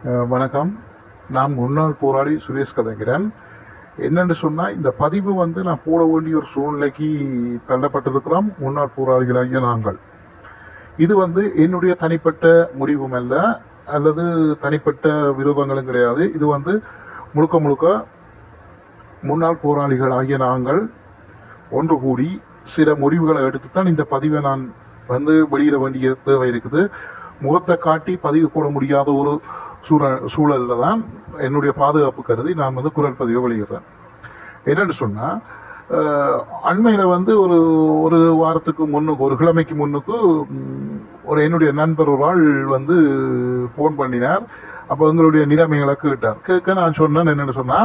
அஹ், வணக்கம் நான் முன்னாள் போராளி சுரேஷ் கதைக்கிறேன் என்னன்னு சொன்னா இந்த பதிவு வந்து நான் போட வேண்டிய ஒரு சூழ்நிலைக்கு தள்ளப்பட்டிருக்கிறோம் முன்னாள் போராளிகளாகிய நாங்கள் இது வந்து என்னுடைய தனிப்பட்ட முடிவும் அல்ல அல்லது தனிப்பட்ட விரோதங்களும் கிடையாது இது வந்து முழுக்க முழுக்க முன்னாள் போராளிகள் ஆகிய நாங்கள் ஒன்று கூடி சில முடிவுகளை எடுத்துத்தான் இந்த பதிவை நான் வந்து வெளியிட வேண்டிய தேவை இருக்குது முகத்தை காட்டி பதிவு போட முடியாத ஒரு சூழல் சூழல்ல தான் என்னுடைய பாதுகாப்பு கருதி நான் வந்து குரல் பதிவை வெளியிடுறேன் என்னன்னு சொன்னா அஹ், அண்மையில வந்து ஒரு ஒரு வாரத்துக்கு முன்னுக்கு ஒரு கிழமைக்கு முன்னுக்கு ம், ஒரு என்னுடைய நண்பர் ஒரு ஆள் வந்து போன் பண்ணினார் அப்போ எங்களுடைய நிலைமைகளை கேட்டார் கேட்க நான் சொன்னேன் என்னன்னு சொன்னா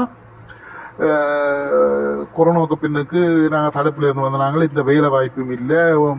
அஹ், கொரோனாவுக்கு பின்னுக்கு நாங்கள் தடுப்பில் இருந்து வந்த நாங்கள் இந்த வேலை வாய்ப்பும் இல்லை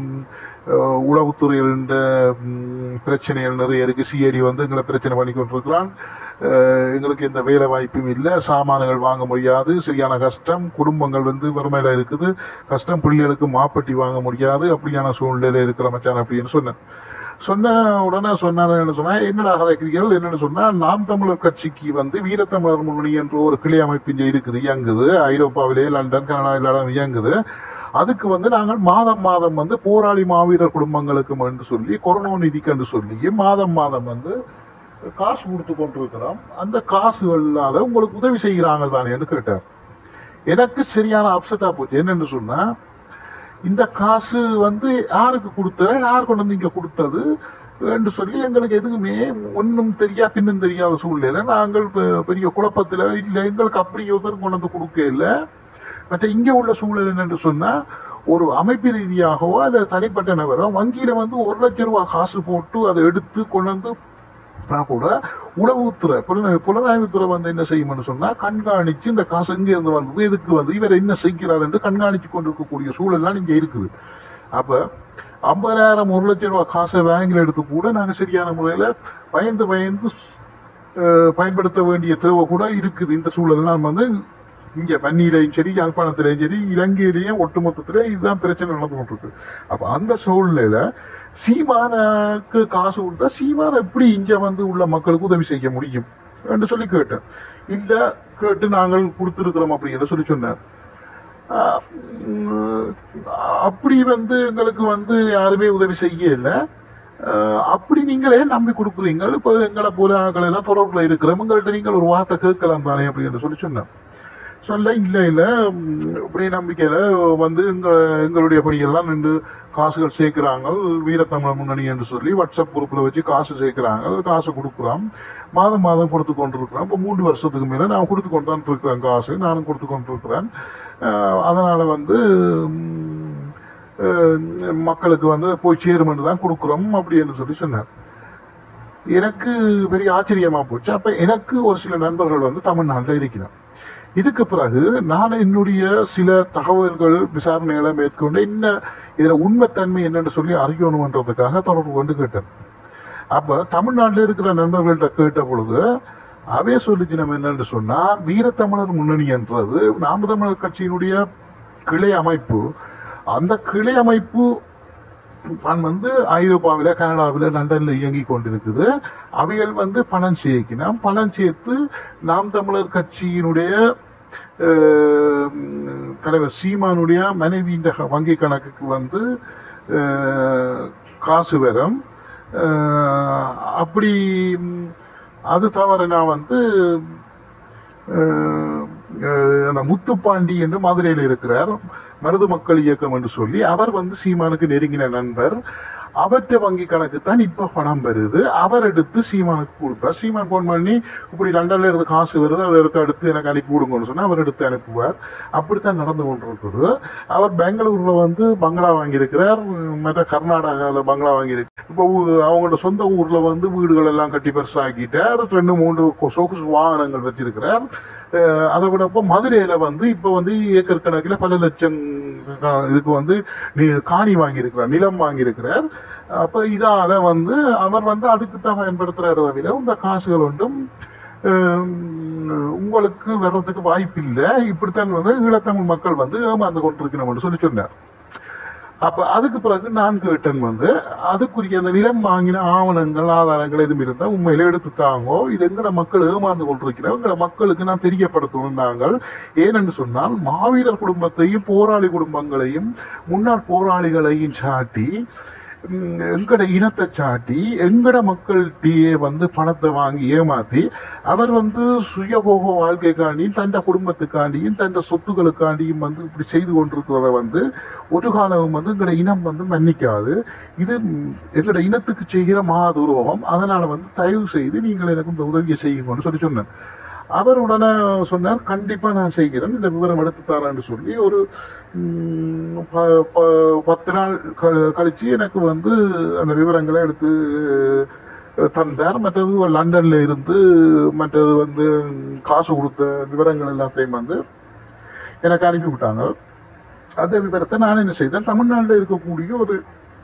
உளவுத்துறையில் இந்த ம், பிரச்சனைகள் நிறைய இருக்கு சிஐடி வந்து எங்களை பிரச்சனை பண்ணி கொண்டிருக்கிறான் அஹ், எங்களுக்கு எந்த வேலை வாய்ப்பும் இல்லை சாமான்கள் வாங்க முடியாது சரியான கஷ்டம் குடும்பங்கள் வந்து வறுமையில இருக்குது கஷ்டம் பிள்ளைகளுக்கு மாப்பட்டி வாங்க முடியாது அப்படியான சூழ்நிலையில இருக்கிற மச்சான் அப்படின்னு சொன்னேன் சொன்ன உடனே சொன்னாரு என்ன சொன்னா என்னடா கதைக்கிறீர்கள் என்னன்னு சொன்னா நாம் தமிழர் கட்சிக்கு வந்து வீரத்தமிழர் முன்னணி என்ற ஒரு கிளை அமைப்பு இங்க இருக்குது இயங்குது ஐரோப்பாவிலே லண்டன் கனடா இல்லாத இயங்குது அதுக்கு வந்து நாங்கள் மாதம் மாதம் வந்து போராளி மாவீரர் குடும்பங்களுக்கு என்று சொல்லி கொரோனா நிதிக்கு என்று சொல்லி மாதம் மாதம் வந்து காசு கொடுத்து கொண்டிருக்கிறோம் அந்த காசுகளால உங்களுக்கு உதவி செய்கிறாங்க தானேன்னு கேட்டார் எனக்கு சரியான அப்செட்டா போச்சு என்னன்னு சொன்னா இந்த காசு வந்து யாருக்கு கொடுத்தது யார் கொண்டு வந்து இங்க கொடுத்தது என்று சொல்லி எங்களுக்கு எதுவுமே ஒன்றும் தெரியா பின்னும் தெரியாத சூழ்நிலை நாங்கள் பெ- பெரிய குழப்பத்துல இல்லை எங்களுக்கு அப்படி ஒருத்தர் கொண்டு வந்து கொடுக்க இல்லை மற்ற இங்க உள்ள சூழல் என்னன்னு சொன்னா ஒரு அமைப்பு ரீதியாகவோ அல்லது தனிப்பட்ட நபரோ வங்கியில வந்து ஒரு லட்சம் ரூபாய் காசு போட்டு அதை எடுத்து கொண்டு வந்து நான் கூட உளவுத்துறை புலனாய்வு புலனாய்வுத்துறை வந்து என்ன செய்யும்னு சொன்னா கண்காணிச்சு இந்த காசு எங்க இருந்து வந்தது எதுக்கு வந்து இவர் என்ன செய்கிறார் என்று கண்காணிச்சு கொண்டிருக்கக்கூடிய சூழல்லாம் இங்க இருக்குது அப்ப ஐம்பதாயிரம் ஒரு லட்சம் ரூபாய் காசை பேங்கில் எடுத்து கூட நாங்க சரியான முறையில பயந்து பயந்து அஹ், பயன்படுத்த வேண்டிய தேவை கூட இருக்குது இந்த சூழல்லாம் வந்து இங்க பன்னியிலையும் சரி யாழ்ப்பாணத்திலையும் சரி இலங்கையிலையும் ஒட்டுமொத்தத்திலே இதுதான் பிரச்சனை நடந்து கொண்டிருக்கு அப்ப அந்த சூழ்நிலையில சீமானுக்கு காசு கொடுத்தா சீமான் எப்படி இங்க வந்து உள்ள மக்களுக்கு உதவி செய்ய முடியும் என்று சொல்லி கேட்டேன் இல்ல கேட்டு நாங்கள் கொடுத்திருக்கிறோம் அப்படிங்கிற சொல்லி சொன்னார் ஆஹ் உம், அப்படி வந்து எங்களுக்கு வந்து யாருமே உதவி செய்யல ஆஹ் அப்படி நீங்களே நம்பி கொடுக்குறீங்க இப்போ எங்களை போல ஆட்கள் எல்லாம் தொடர்புல இருக்கிறோம் உங்கள்கிட்ட நீங்கள் ஒரு வார்த்தை கேட்கலாம் தானே அப்படின்னு சொல்லி சொன்னேன் சொல்ல இல்ல இல்ல உம், இப்படி நம்பிக்கையில வந்து எங்க எங்களுடைய பணியெல்லாம் நின்று காசுகள் சேர்க்கிறாங்க வீரத்தமிழ் முன்னணி என்று சொல்லி வாட்ஸ்அப் குரூப்ல வச்சு காசு சேர்க்கிறாங்க காசு கொடுக்குறோம் மாதம் மாதம் கொடுத்து கொண்டிருக்கிறோம் இப்போ மூன்று வருஷத்துக்கு மேல நான் கொடுத்து கொண்டு தான் இருக்கிறேன் காசு நானும் கொடுத்து கொண்டிருக்கிறேன் ஆஹ் அதனால வந்து உம், அஹ், மக்களுக்கு வந்து போய் சேருமென்று தான் கொடுக்குறோம் அப்படின்னு சொல்லி சொன்னார் எனக்கு பெரிய ஆச்சரியமா போச்சு அப்ப எனக்கு ஒரு சில நண்பர்கள் வந்து தமிழ்நாட்டில் இருக்கிறார் இதுக்கு பிறகு நான் என்னுடைய சில தகவல்கள் விசாரணைகளை மேற்கொண்டு என்ன இதுல உண்மைத்தன்மை என்னன்னு சொல்லி அறியணுன்றதுக்காக தொடர்பு கொண்டு கேட்டேன் அப்ப தமிழ்நாட்டில் இருக்கிற நண்பர்கள்ட்ட கேட்ட பொழுது அவே சொல்லிச்சு நம்ம என்னன்னு சொன்னா வீரத்தமிழர் முன்னணி என்றது நாம தமிழர் கட்சியினுடைய கிளை அமைப்பு அந்த கிளை அமைப்பு நான் வந்து ஐரோப்பாவில கனடாவில லண்டன்ல இயங்கி கொண்டிருக்குது அவைகள் வந்து பணம் சேர்க்கினோம் பணம் சேர்த்து நாம் தமிழர் கட்சியினுடைய அஹ், தலைவர் சீமானுடைய மனைவியின் வங்கி கணக்குக்கு வந்து அஹ், காசு வரும் அஹ், அப்படி ம், அது தவிர நான் வந்து அஹ், அஹ், அந்த முத்துப்பாண்டி என்று மதுரையில் இருக்கிறார் மருது மக்கள் இயக்கம் என்று சொல்லி அவர் வந்து சீமானுக்கு நெருங்கின நண்பர் அவற்றை வங்கி கணக்கு தான் இப்ப பணம் வருது அவர் எடுத்து சீமானுக்கு கொடுப்பார் சீமான் போன் பண்ணி இப்படி லண்டன்ல இருந்து காசு வருது அதை எடுத்து அடுத்து எனக்கு அனுப்பி விடுங்கன்னு சொன்னா அவர் எடுத்து அனுப்புவார் அப்படித்தான் நடந்து கொண்டிருக்குது அவர் பெங்களூர்ல வந்து பங்களா வாங்கியிருக்கிறார் மற்ற கர்நாடகாவில் பங்களா வாங்கியிருக்கு இப்போ ஊ- அவங்களோட சொந்த ஊர்ல வந்து வீடுகள் எல்லாம் கட்டி பெருசாக்கிட்டார் ரெண்டு மூன்று கொ- சொகுசு வாகனங்கள் வச்சிருக்கிறார் அஹ் அதை விட இப்போ மதுரையில வந்து இப்போ வந்து ஏக்கர் கணக்கில் பல லட்சம் அஹ் இதுக்கு வந்து நீ- காணி வாங்கியிருக்கிறார் நிலம் வாங்கியிருக்கிறார் அப்ப இதால வந்து அவர் வந்து அதுக்கு தான் பயன்படுத்துறாரு தவிர இந்த காசுகள் ஒன்றும் அஹ், உங்களுக்கு வர்றதுக்கு வாய்ப்பு இல்லை இப்படித்தான் வந்து ஈழத்தமிழ் மக்கள் வந்து ஏமாந்து கொண்டிருக்கணும்னு சொல்லி சொன்னார் அப்ப அதுக்கு பிறகு நான் கேட்டேன் வந்து அதுக்குரிய அந்த நிலம் வாங்கின ஆவணங்கள் ஆதாரங்கள் எதுவும் இருந்தா உண்மையில எடுத்துட்டாங்கோ இது எங்கட மக்கள் ஏமாந்து கொண்டிருக்கிறோம் எங்கட மக்களுக்கு நான் தெரியப்படுத்தணும் நாங்கள் ஏனென்று சொன்னால் மாவீரர் குடும்பத்தையும் போராளி குடும்பங்களையும் முன்னாள் போராளிகளையும் சாட்டி ம், எங்கட இனத்தை சாட்டி எங்கட மக்கள்கிட்டயே வந்து பணத்தை வாங்கி ஏமாத்தி அவர் வந்து சுயபோக வாழ்க்கைக்காண்டியும் தன் குடும்பத்துக்காண்டியும் தன் சொத்துக்களுக்காண்டியும் வந்து இப்படி செய்து கொண்டிருக்கிறத வந்து ஒரு காலம் வந்து எங்கட இனம் வந்து மன்னிக்காது இது ம், எங்கட இனத்துக்கு செய்கிற மாதுரோகம் அதனால வந்து தயவு செய்து நீங்கள் எனக்கு இந்த உதவியை செய்யுங்கன்னு சொல்லி சொன்னேன் அவர் உடனே சொன்னார் கண்டிப்பா நான் செய்கிறேன் இந்த விவரம் எடுத்து தரேன்னு சொல்லி ஒரு ம், ப- ப- பத்து நாள் க- கழிச்சு எனக்கு வந்து அந்த விவரங்களை எடுத்து அஹ், தந்தார் மற்றது லண்டன்ல இருந்து மற்றது வந்து காசு கொடுத்த விவரங்கள் எல்லாத்தையும் வந்து எனக்கு அனுப்பி விட்டாங்க அந்த விவரத்தை நான் என்ன செய்தேன் தமிழ்நாட்டில் இருக்கக்கூடிய ஒரு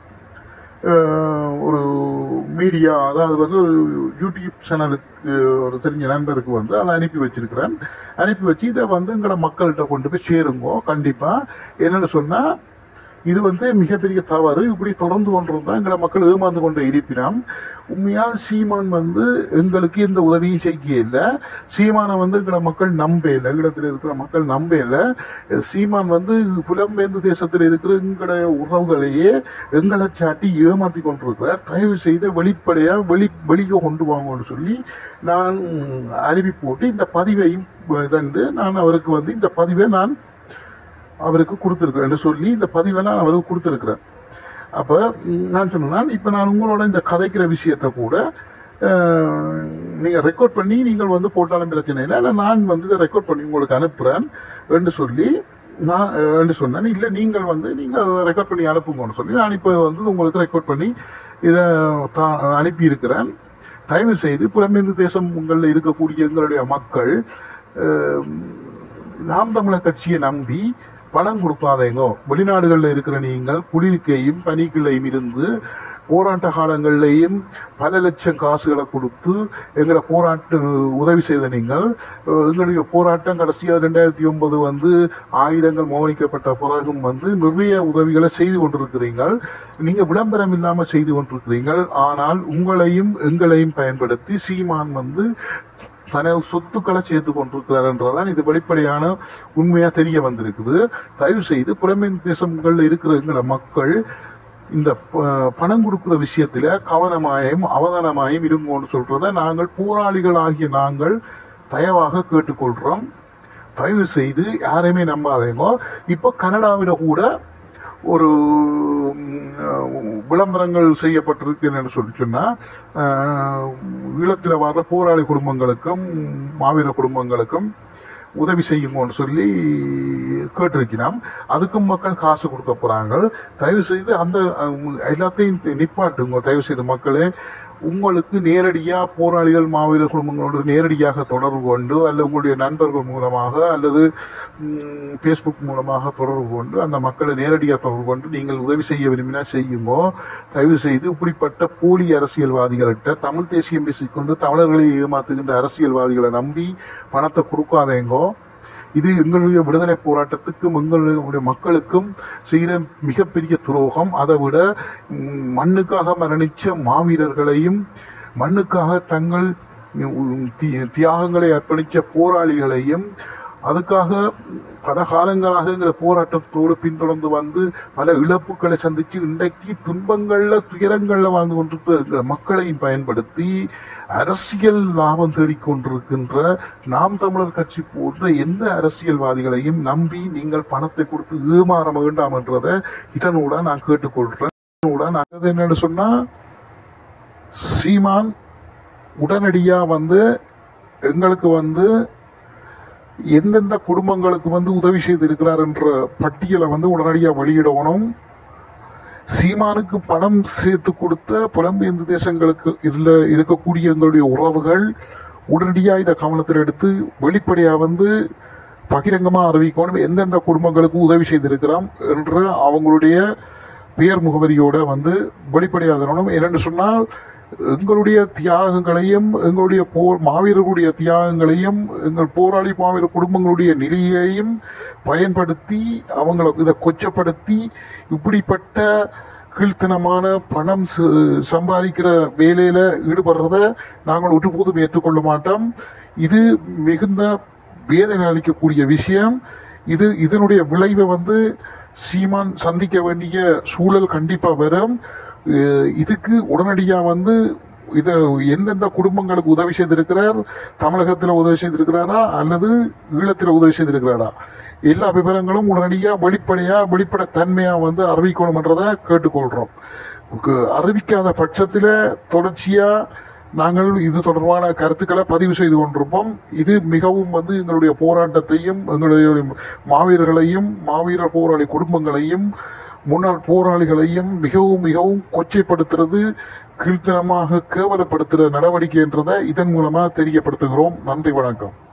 அஹ், ஒரு மீடியா அதாவது வந்து ஒரு யூடியூப் சேனலுக்கு ஒரு தெரிஞ்ச நண்பருக்கு வந்து அதை அனுப்பி வச்சிருக்கிறேன் அனுப்பி வச்சு இதை வந்து எங்களோட மக்கள்கிட்ட கொண்டு போய் சேருங்கோ கண்டிப்பா என்னன்னு சொன்னா இது வந்து மிகப்பெரிய தவறு இப்படி தொடர்ந்து கொண்டிருந்தா எங்களை மக்கள் ஏமாந்து கொண்டு இருப்பினோம் உண்மையால் சீமான் வந்து எங்களுக்கு எந்த உதவியும் செய்ய இல்லை சீமானை வந்து எங்களை மக்கள் நம்ப இல்லை இடத்துல இருக்கிற மக்கள் நம்ப இல்லை சீமான் வந்து புலம்பெயர்ந்த தேசத்தில் இருக்கிற எங்களுடைய உறவுகளையே எங்களை சாட்டி ஏமாத்தி கொண்டிருக்கிறார் தயவு செய்து வெளிப்படையா வெளி வெளியே கொண்டு வாங்கன்னு சொல்லி நான் அறிவிப்பு போட்டு இந்த பதிவையும் இதண்டு நான் அவருக்கு வந்து இந்த பதிவை நான் அவருக்கு கொடுத்துருக்கிறேன் என்று சொல்லி இந்த பதிவை நான் அவருக்கு கொடுத்துருக்கிறேன் அப்ப ம், நான் சொன்னேன் இப்ப நான் உங்களோட இந்த கதைக்கிற விஷயத்தை கூட அஹ், நீங்க ரெக்கார்ட் பண்ணி நீங்கள் வந்து போட்டாலும் பிரச்சனை இல்லை இல்லை நான் வந்து இதை ரெக்கார்ட் பண்ணி உங்களுக்கு அனுப்புறேன் என்று சொல்லி நான் அஹ், என்று சொன்னேன் இல்லை நீங்கள் வந்து நீங்க ரெக்கார்ட் பண்ணி அனுப்புங்கன்னு சொல்லி நான் இப்போ வந்து உங்களுக்கு ரெக்கார்ட் பண்ணி இதை தா- அனுப்பி இருக்கிறேன் தயவு செய்து புலம்பெயர்ந்த தேசம் உங்களில் இருக்கக்கூடிய எங்களுடைய மக்கள் அஹ், நாம் தமிழர் கட்சியை நம்பி பணம் கொடுக்காதேங்கோ வெளிநாடுகளில் இருக்கிற நீங்கள் குளிர்க்கையும் பனிக்குள்ளையும் இருந்து போராட்ட காலங்களிலேயும் பல லட்சம் காசுகளை கொடுத்து எங்களை போராட்ட உதவி செய்த நீங்கள் அஹ், எங்களுடைய போராட்டம் கடைசியாக ரெண்டாயிரத்தி ஒன்பது வந்து ஆயுதங்கள் மௌனிக்கப்பட்ட பிறகும் வந்து நிறைய உதவிகளை செய்து கொண்டிருக்கிறீர்கள் நீங்க விளம்பரம் இல்லாம செய்து கொண்டிருக்கிறீர்கள் ஆனால் உங்களையும் எங்களையும் பயன்படுத்தி சீமான் வந்து தனது சொத்துக்களை சேர்த்து கொண்டிருக்கிறார் என்றதான் இது வெளிப்படையான உண்மையா தெரிய வந்திருக்குது தயவு செய்து புலம்பெயர் தேசங்கள்ல இருக்கிற எங்களோட மக்கள் இந்த ப- பணம் கொடுக்கிற விஷயத்துல கவனமாயும் அவதானமாயும் இருங்கோன்னு சொல்றத நாங்கள் போராளிகள் ஆகிய நாங்கள் தயவாக கேட்டுக்கொள்றோம் தயவு செய்து யாரையுமே நம்பாதீங்க இப்போ கனடாவில கூட ஒரு ம், விளம்பரங்கள் செய்யப்பட்டிருக்கு என்னன்னு சொல்லி சொன்னா அஹ், ஈழத்துல வர்ற போராளி குடும்பங்களுக்கும் மாவீர குடும்பங்களுக்கும் உதவி செய்யுங்கன்னு சொல்லி கேட்டிருக்கிறோம் அதுக்கும் மக்கள் காசு கொடுக்க போறாங்க தயவு செய்து அந்த அஹ், எல்லாத்தையும் நிப்பாட்டுங்க தயவு செய்து மக்களே உங்களுக்கு நேரடியா போராளிகள் மாவீரர் குடும்பங்களோடு நேரடியாக தொடர்பு கொண்டு அல்லது உங்களுடைய நண்பர்கள் மூலமாக அல்லது ஃபேஸ்புக் மூலமாக தொடர்பு கொண்டு அந்த மக்களை நேரடியாக தொடர்பு கொண்டு நீங்கள் உதவி செய்ய விரும்பினா செய்யுங்கோ தயவு செய்து இப்படிப்பட்ட போலி அரசியல்வாதிகள்கிட்ட தமிழ் தேசியம் பேசிக்கொண்டு தமிழர்களை ஏமாத்துகின்ற அரசியல்வாதிகளை நம்பி பணத்தை கொடுக்காதேங்கோ இது எங்களுடைய விடுதலை போராட்டத்துக்கும் எங்களுடைய மக்களுக்கும் செய்கிற மிகப்பெரிய துரோகம் அதை விட ம், மண்ணுக்காக மரணிச்ச மாவீரர்களையும் மண்ணுக்காக தங்கள் ம், தி- தியாகங்களை அர்ப்பணித்த போராளிகளையும் அதுக்காக பல காலங்களாக எங்களை போராட்டத்தோடு பின்தொடர்ந்து வந்து பல இழப்புகளை சந்திச்சு இன்றைக்கு துன்பங்கள்ல துயரங்கள்ல வாழ்ந்து கொண்டிருக்கிற மக்களையும் பயன்படுத்தி அரசியல் லாபம் தேடிக்கொண்டிருக்கின்ற நாம் தமிழர் கட்சி போன்ற எந்த அரசியல்வாதிகளையும் நம்பி நீங்கள் பணத்தை கொடுத்து ஏமாற வேண்டாம் என்றதை இதனோட நான் கேட்டுக்கொள்றேன் இதனோட நான் அது என்னன்னு சொன்னா சீமான் உடனடியா வந்து எங்களுக்கு வந்து எந்தெந்த குடும்பங்களுக்கு வந்து உதவி செய்திருக்கிறார் என்ற பட்டியலை வந்து உடனடியாக வெளியிடணும் சீமானுக்கு பணம் சேர்த்து கொடுத்த புலம்பெயர்ந்த தேசங்களுக்கு இல்ல இருக்கக்கூடிய எங்களுடைய உறவுகள் உடனடியாக இதை கவனத்தில் எடுத்து வெளிப்படையா வந்து பகிரங்கமா அறிவிக்கணும் எந்தெந்த குடும்பங்களுக்கு உதவி செய்திருக்கிறோம் என்ற அவங்களுடைய பெயர் முகவரியோட வந்து வெளிப்படையாக தரணும் என்னென்னு சொன்னால் எங்களுடைய தியாகங்களையும் எங்களுடைய போர் மாவீரர்களுடைய தியாகங்களையும் எங்கள் போராளி மாவீர குடும்பங்களுடைய நிலையையும் பயன்படுத்தி அவங்களை இதை கொச்சப்படுத்தி இப்படிப்பட்ட கீழ்த்தனமான பணம் ச- சம்பாதிக்கிற வேலையில ஈடுபடுறத நாங்கள் ஒருபோதும் ஏற்றுக்கொள்ள மாட்டோம் இது மிகுந்த வேதனை அளிக்கக்கூடிய விஷயம் இது இதனுடைய விளைவை வந்து சீமான் சந்திக்க வேண்டிய சூழல் கண்டிப்பா வரும் அஹ் இதுக்கு உடனடியா வந்து இது எந்தெந்த குடும்பங்களுக்கு உதவி செய்திருக்கிறார் தமிழகத்தில் உதவி செய்திருக்கிறாரா அல்லது ஈழத்தில் உதவி செய்திருக்கிறாரா எல்லா விவரங்களும் உடனடியா வெளிப்படையா வெளிப்பட தன்மையா வந்து அறிவிக்கணும்ன்றதை கேட்டுக்கொள்றோம் கு- அறிவிக்காத பட்சத்தில் தொடர்ச்சியா நாங்கள் இது தொடர்பான கருத்துக்களை பதிவு செய்து கொண்டிருப்போம் இது மிகவும் வந்து எங்களுடைய போராட்டத்தையும் எங்களுடைய மாவீரர்களையும் மாவீரர் போராளி குடும்பங்களையும் முன்னாள் போராளிகளையும் மிகவும் மிகவும் கொச்சைப்படுத்துறது கீழ்த்தனமாக கேவலப்படுத்துகிற நடவடிக்கை என்றதை இதன் மூலமா தெரியப்படுத்துகிறோம் நன்றி வணக்கம்